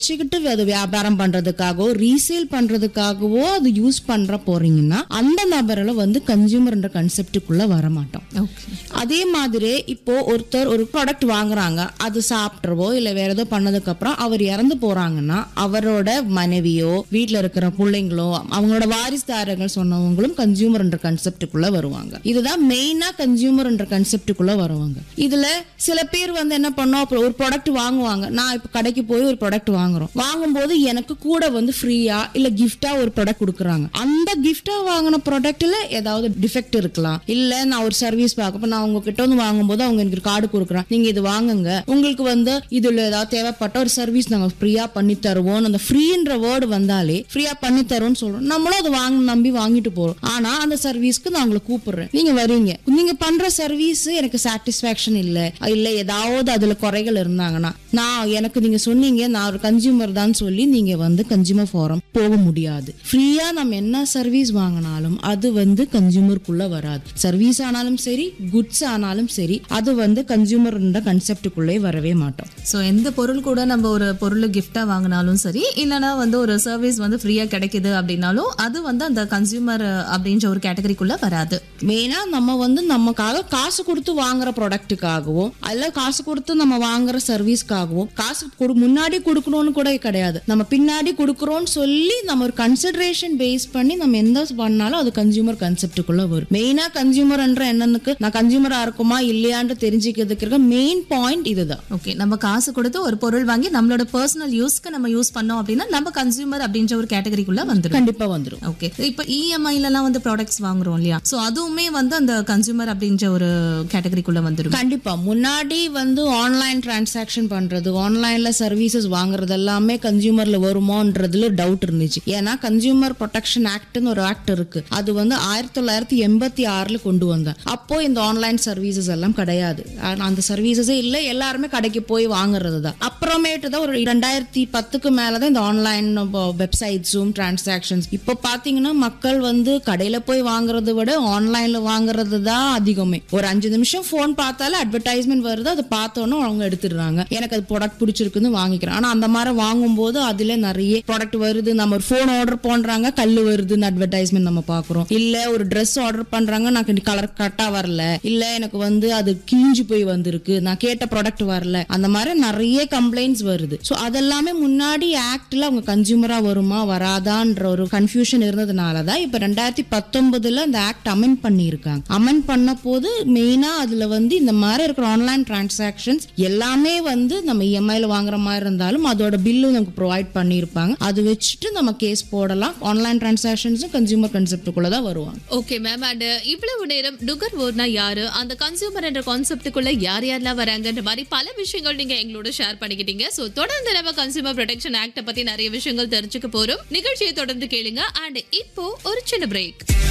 வச்சுக்கிட்டு அது வியாபாரம் பண்றதுக்காகவோ ரீசேல் பண்றதுக்காகவோ அது யூஸ் பண்ற போறீங்கன்னா அந்த நபரில் வந்து கன்சியூமர்ன்ற கன்செப்டுக்குள்ள வர மாட்டோம் ஓகே அதே மாதிரி இப்போ ஒருத்தர் ஒரு ப்ராடக்ட் வாங்குறாங்க அது சாப்பிட்றவோ இல்ல வேற ஏதோ பண்ணதுக்கு அப்புறம் அவர் இறந்து போறாங்கன்னா அவரோட மனைவியோ வீட்ல இருக்கிற பிள்ளைங்களோ அவங்களோட வாரிசுதாரர்கள் சொன்னவங்களும் கன்சியூமர்ன்ற கன்செப்டுக்குள்ள வருவாங்க இதுதான் மெயினா கன்சியூமர்ன்ற கன்செப்டுக்குள்ள வருவாங்க இதுல சில பேர் வந்து என்ன பண்ணோம் அப்புறம் ஒரு ப்ராடக்ட் வாங்குவாங்க நான் இப்ப கடைக்கு போய் ஒரு ப்ராடக்ட் வாங்குறோம் வாங்கும்போது எனக்கு கூட வந்து ஃப்ரீயா இல்ல கிஃப்டா ஒரு ப்ராடக்ட் கொடுக்குறாங்க அந்த கிஃப்டா வாங்கின ப்ராடக்ட்ல ஏதாவது டிஃபெக்ட் இருக்கலாம் இல்ல நான் ஒரு சர்வீஸ் பார்க்க நான் உங்ககிட்ட வந்து வாங்கும்போது அவங்க எனக்கு கார்டு கொடுக்குறாங்க நீங்க இது வாங்குங்க உங்களுக்கு வந்து இதுல ஏதாவது தேவைப்பட்ட ஒரு சர்வீஸ் நாங்க ஃப்ரீயா பண்ணி தருவோம் அந்த ஃப்ரீன்ற வேர்டு வந்தாலே ஃப்ரீயா பண்ணி தருவோம்னு சொல்றோம் நம்மளும் அதை வாங்க நம்பி வாங்கிட்டு போறோம் ஆனா அந்த சர்வீஸ்க்கு நான் உங்களை கூப்பிடுறேன் நீங்க வரீங்க நீங்க பண்ற சர்வீஸ் எனக்கு சாட்டிஸ்பாக்சன் இல்ல இல்ல ஏதாவது அதுல குறைகள் இருந்தாங்கன்னா நான் எனக்கு நீங்க சொன்னீங்க நான் ஒரு கன்சியூமர் தான் சொல்லி நீங்க வந்து கன்சியூமர் ஃபாரம் போக முடியாது ஃப்ரீயா நம்ம என்ன சர்வீஸ் வாங்கினாலும் அது வந்து கன்சியூமருக்குள்ள வராது சர்வீஸ் ஆனாலும் சரி குட்ஸ் ஆனாலும் சரி அது வந்து கன்சியூமர் கன்செப்டுக்குள்ளே வரவே மாட்டோம் ஸோ எந்த பொருள் கூட நம்ம ஒரு பொருள் கிஃப்டா வாங்கினாலும் சரி இல்லைன்னா வந்து ஒரு சர்வீஸ் வந்து ஃப்ரீயா கிடைக்குது அப்படின்னாலும் அது வந்து அந்த கன்சியூமர் அப்படின்ற ஒரு கேட்டகரிக்குள்ள வராது மெயினா நம்ம வந்து நமக்காக காசு கொடுத்து வாங்குற ப்ராடக்ட்டுக்காகவும் அல்ல காசு கொடுத்து நம்ம வாங்குற சர்வீஸ்க்காகவும் காசு கொடு முன்னாடி கொடுக்கணும்னு கூட கிடையாது நம்ம பின்னாடி கொடுக்குறோம்னு சொல்லி நம்ம ஒரு கன்சிடரேஷன் பேஸ் பண்ணி நம்ம எந்த பண்ணாலும் அது கன்சியூமர் கன்செப்டுக்குள்ள வரும் மெயினா கன்சியூமர்ன்ற என்னன்னுக்கு நான் கன்சியூமரா இருக்குமா இல்லையான்னு தெரிஞ்சுக்கிறதுக்கு மெயின் பாயிண்ட் இதுதான் ஓகே நம்ம காசு கொடுத்து ஒரு பொருள் வாங்கி நம்மளோட பர்சனல் யூஸ்க்கு நம்ம யூஸ் பண்ணோம் அப்படின்னா நம்ம கன்சியூமர் அப்படின்ற ஒரு கேட்டகரிக்குள்ள வந்துடும் கண்டிப்பா வந்துடும் ஓகே இப்போ இஎம்ஐலலாம் வந்து ப்ராடக்ட்ஸ் வாங்குறோம் இல்லையா ஸோ அதுவுமே வந்து அந்த கன்சியூமர் அப்படின்ற ஒரு கேட்டகரிக்குள்ள வந்துடும் கண்டிப்பா முன்னாடி வந்து ஆன்லைன் டிரான்சாக்ஷன் பண்றது ஆன்லைன்ல சர்வீசஸ் வாங்குறது எல்லாமே கன்சியூமர்ல வருமோன்றதுல டவுட் இருந்துச்சு ஏன்னா கன்சியூமர் ப்ரொடெக்ஷன் ஆக்ட்னு ஒரு ஆக்ட் இருக்கு அது வந்து ஆயிரத்தி தொள்ளாயிரத்தி எண்பத்தி ஆறுல கொண்டு வந்தாங்க அப்போ இந்த ஆன்லைன் சர்வீசஸ் எல்லாம் கிடையாது ஆனா அந்த சர்வீசஸே இல்ல எல்லாருமே கடைக்கு போய் வாங்குறது தான் அப்புறமேட்டு தான் ஒரு ரெண்டாயிரத்தி பத்துக்கு மேலதான் இந்த ஆன்லைன் வெப்சைட்ஸும் டிரான்சாக்ஷன்ஸ் இப்போ பாத்தீங்கன்னா மக்கள் வந்து கடையில போய் வாங்குறதை விட ஆன்லைன்ல வாங்குறது தான் அதிகமே ஒரு அஞ்சு நிமிஷம் ஃபோன் பார்த்தாலே அட்வர்டைஸ்மெண்ட் வருது அதை பார்த்தோன்னே அவங்க எடுத்துடுறாங்க எனக்கு அது ப்ராடக்ட் பிடிச்சிருக்குன்னு வாங்கிக்கிறேன் ஆனா அந்த மாதிரி வாங்கும்போது அதுல நிறைய ப்ராடக்ட் வருது நம்ம ஒரு ஃபோன் ஆர்டர் பண்றாங்க கல்லு வருதுன்னு அட்வர்டைஸ்மெண்ட் நம்ம பாக்குறோம் இல்ல ஒரு Dress ஆர்டர் பண்றாங்க எனக்கு கலர் கரெக்டா வரல இல்ல எனக்கு வந்து அது கிழிஞ்சு போய் வந்திருக்கு நான் கேட்ட ப்ராடக்ட் வரல அந்த மாதிரி நிறைய கம்ப்ளைண்ட்ஸ் வருது ஸோ அதெல்லாமே முன்னாடி ஆக்ட்ல அவங்க கன்சியூமரா வருமா வராதான்ற ஒரு கன்ஃபியூஷன் இருந்ததுனால தான் இப்போ ரெண்டாயிரத்தி பத்தொன்பதுல அந்த ஆக்ட் அமெண்ட் பண்ணியிருக்காங்க அமெண்ட் பண்ண போது மெயினா அதுல வந்து இந்த மாதிரி இருக்கிற ஆன்லைன் டிரான்சாக்ஷன்ஸ் எல்லாமே வந்து நம்ம இஎம்ஐல வாங்குற மாதிரி இருந்தாலும் அதோட பில்லும் நமக்கு ப்ரொவைட் பண்ணியிருப்பாங்க அது வச்சுட்டு நம்ம கேஸ் போடலாம் ஆன்லைன் டிரான்சாக்ஷன்ஸும் கன்சியூமர் கன்செப்டுக்குள்ள தான் வருவாங்க ஓகே மேம் அண்ட் இவ்வளவு நேரம் நுகர்வோர்னா யாரு அந்த கன்சியூமர் என்ற கான்செப்டுக்குள்ள யார் யாரெல்லாம் வராங்கன்ற மாதிரி பல விஷயங்கள் நீங்க எங்களோட ஷேர் பண்ணிக்கிட்டீங்க சோ தொடர்ந்து நம்ம கன்சியூமர் ப்ரொடெக்ஷன் ஆக்ட பத்தி நிறைய விஷயங்கள் தெரிஞ்சுக்க போறோம் நிகழ்ச்சியை தொடர்ந்து கேளுங்க அண்ட் இப்போ ஒரு சின்ன பிரேக்